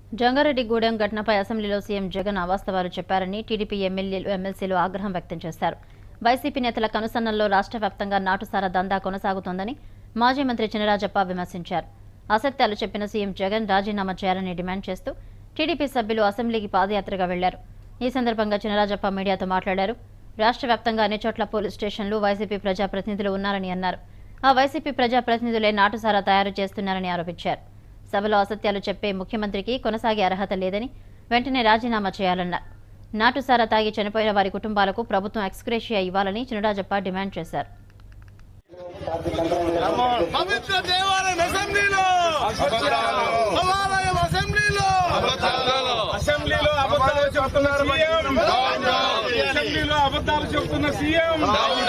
జంగారెడ్డిగూడెం ఘటనపై అసెంబ్లీలో సీఎం జగన్ అవాస్తవాలు చెప్పారని టీడీపీ ఎమ్మెల్యేలు ఎమ్మెల్సీలు ఆగ్రహం వ్యక్తం చేశారు వైసీపీ నేతల కనుసన్నల్లో రాష్ట్ర వ్యాప్తంగా నాటుసారా దందా కొనసాగుతోందని మాజీ మంత్రి చినరాజప్ప విమర్శించారు అసత్యాలు చెప్పిన సీఎం జగన్ రాజీనామా చేయాలని డిమాండ్ చేస్తూ టీడీపీ సభ్యులు అసెంబ్లీకి పాదయాత్రగా వెళ్లారు ఈ సందర్భంగా చినరాజప్ప మీడియాతో మాట్లాడారు రాష్ట్ర వ్యాప్తంగా అన్ని చోట్ల పోలీస్ స్టేషన్లు వైసీపీ ప్రజాప్రతినిధులు ఉన్నారని అన్నారు ఆ వైసీపీ ప్రజాప్రతినిధులే నాటుసారా తయారు చేస్తున్నారని ఆరోపించారు సభలో అసత్యాలు చెప్పే ముఖ్యమంత్రికి కొనసాగే అర్హత లేదని వెంటనే రాజీనామా చేయాలన్నారు నాటుసారా తాగి చనిపోయిన వారి కుటుంబాలకు ప్రభుత్వం ఎక్స్గ్రేషియా ఇవ్వాలని చినరాజప్ప డిమాండ్ చేశారు పవిత్ర దేవాలయం అసెంబ్లీలో దేవాలయం అసెంబ్లీలో అసెంబ్లీలో అబద్ధాలు చెబుతున్న సీఎం అసెంబ్లీలో అబద్ధాలు చెబుతున్న సీఎం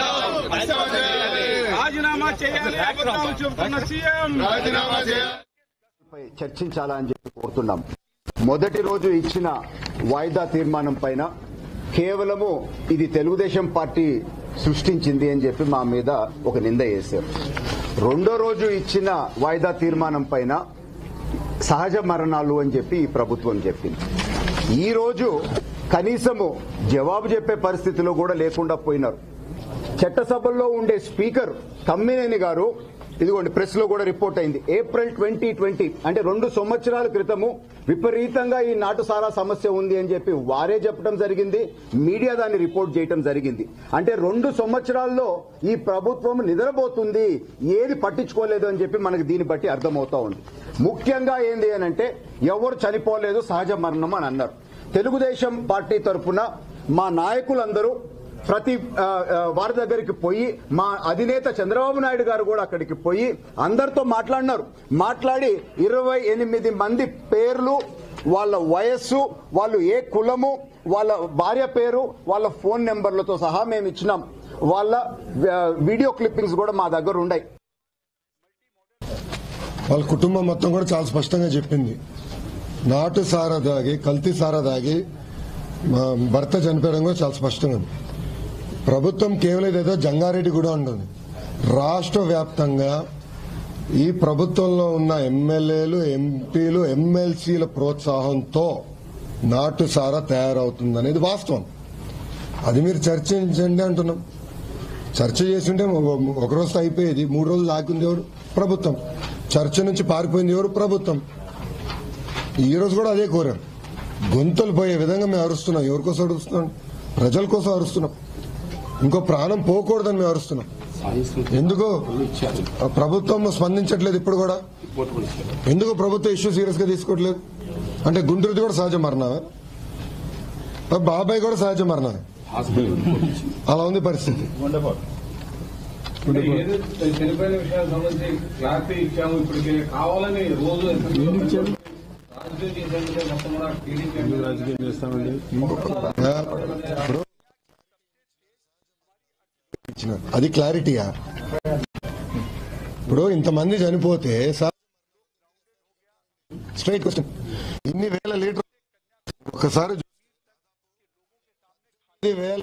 రాజీనామా చేయాలి అబద్ధాలు చెబుతున్న సీఎం రాజీనామా చేయాలి పై చర్చించాలని చెప్పి కోరుతున్నాం మొదటి రోజు ఇచ్చిన వాయిదా తీర్మానం పైన కేవలము ఇది తెలుగుదేశం పార్టీ సృష్టించింది అని చెప్పి మా మీద ఒక నింద వేశారు రెండో రోజు ఇచ్చిన వాయిదా తీర్మానం పైన సహజ మరణాలు అని చెప్పి ఈ ప్రభుత్వం చెప్పింది ఈ రోజు కనీసము జవాబు చెప్పే పరిస్థితిలో కూడా లేకుండా పోయినారు చట్టసభల్లో ఉండే స్పీకర్ తమ్మినేని గారు ఇదిగోండి ప్రెస్ లో కూడా రిపోర్ట్ అయింది ఏప్రిల్ ట్వంటీ ట్వంటీ అంటే రెండు సంవత్సరాల క్రితము విపరీతంగా ఈ నాటుసారా సమస్య ఉంది అని చెప్పి వారే చెప్పడం జరిగింది మీడియా దాన్ని రిపోర్ట్ చేయడం జరిగింది అంటే రెండు సంవత్సరాల్లో ఈ ప్రభుత్వం నిద్రపోతుంది ఏది పట్టించుకోలేదు అని చెప్పి మనకి దీన్ని బట్టి అర్థమవుతా ఉంది ముఖ్యంగా ఏంది అని అంటే ఎవరు చనిపోలేదు సహజ మరణం అని అన్నారు తెలుగుదేశం పార్టీ తరఫున మా నాయకులందరూ ప్రతి ఆ, ఆ, వారి దగ్గరికి పోయి మా అధినేత చంద్రబాబు నాయుడు గారు కూడా అక్కడికి పోయి అందరితో మాట్లాడినారు మాట్లాడి ఇరవై ఎనిమిది మంది పేర్లు వాళ్ళ వయస్సు వాళ్ళు ఏ కులము వాళ్ళ భార్య పేరు వాళ్ళ ఫోన్ నెంబర్లతో సహా మేము ఇచ్చినాం వాళ్ళ ఆ, వీడియో క్లిప్పింగ్స్ కూడా మా దగ్గర ఉన్నాయి వాళ్ళ కుటుంబం మొత్తం కూడా చాలా స్పష్టంగా చెప్పింది నాటు సారా దాగి కల్తీ సారా దాగి మా భర్త చనిపోవడం కూడా చాలా స్పష్టంగా ఉంది ప్రభుత్వం కేవలం ఇదేదో జంగారెడ్డి కూడా ఉంటుంది రాష్ట్ర వ్యాప్తంగా ఈ ప్రభుత్వంలో ఉన్న ఎమ్మెల్యేలు ఎంపీలు ఎమ్మెల్సీల ప్రోత్సాహంతో నాటు సారా తయారవుతుందనేది వాస్తవం అది మీరు చర్చించండి అంటున్నాం చర్చ చేస్తుంటే ఒక రోజు అయిపోయేది మూడు రోజులు ఆగింది ఎవరు ప్రభుత్వం చర్చ నుంచి పారిపోయింది ఎవరు ప్రభుత్వం ఈ రోజు కూడా అదే కోరాం గొంతులు పోయే విధంగా మేము అరుస్తున్నాం ఎవరి కోసం అరుస్తున్నాం ప్రజల కోసం అరుస్తున్నాం ఇంకో ప్రాణం పోకూడదని మేము అరుస్తున్నాం ఎందుకు ఆ ప్రభుత్వం స్పందించట్లేదు ఇప్పుడు కూడా ఎందుకు ప్రభుత్వం ఇష్యూ సీరియస్ గా తీసుకోవట్లేదు అంటే గుంటూరుది కూడా సహజ మరణమే ఆ బాబాయ్ కూడా సహజ మరణమే అలా ఉంది పరిస్థితి ఏదో చనిపోయిన విషయాలకు సంబంధించి క్లారిటీ ఇచ్చాము ఇప్పటికి కావాలని రోజు రాజకీయం చేసేందుకే మొత్తం కూడా టీడీపీ రాజకీయం చేస్తామండి ఆ, ఇప్పుడు ఇచ్చిన. అది క్లారిటీయా ఇప్పుడు ఇంతమంది చనిపోతే సార్ స్ట్రైట్ క్వశ్చన్ ఇన్ని వేల లీటర్ ఒకసారి చూ- ఇన్ని వేల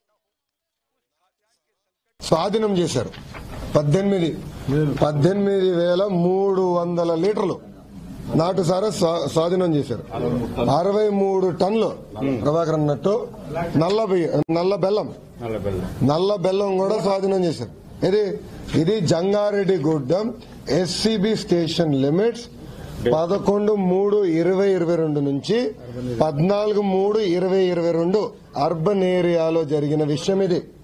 స్వాధీనం చేశారు పద్దెనిమిది పద్దెనిమిది వేల మూడు వందల లీటర్లు నాటు సారా స్వా- స్వాధీనం చేశారు అరవై మూడు టన్నులు ప్రభాకర్ అన్నట్టు నల్ల బియ్య నల్ల బెల్లం నల్ల బెల్లం కూడా స్వాధీనం చేశారు ఇది ఇది Jangareddy Gudem SCB station limits పదకొండు మూడు ఇరవై ఇరవై రెండు నుంచి పద్నాలుగు మూడు ఇరవై ఇరవై రెండు అర్బన్ ఏరియాలో జరిగిన విషయం ఇది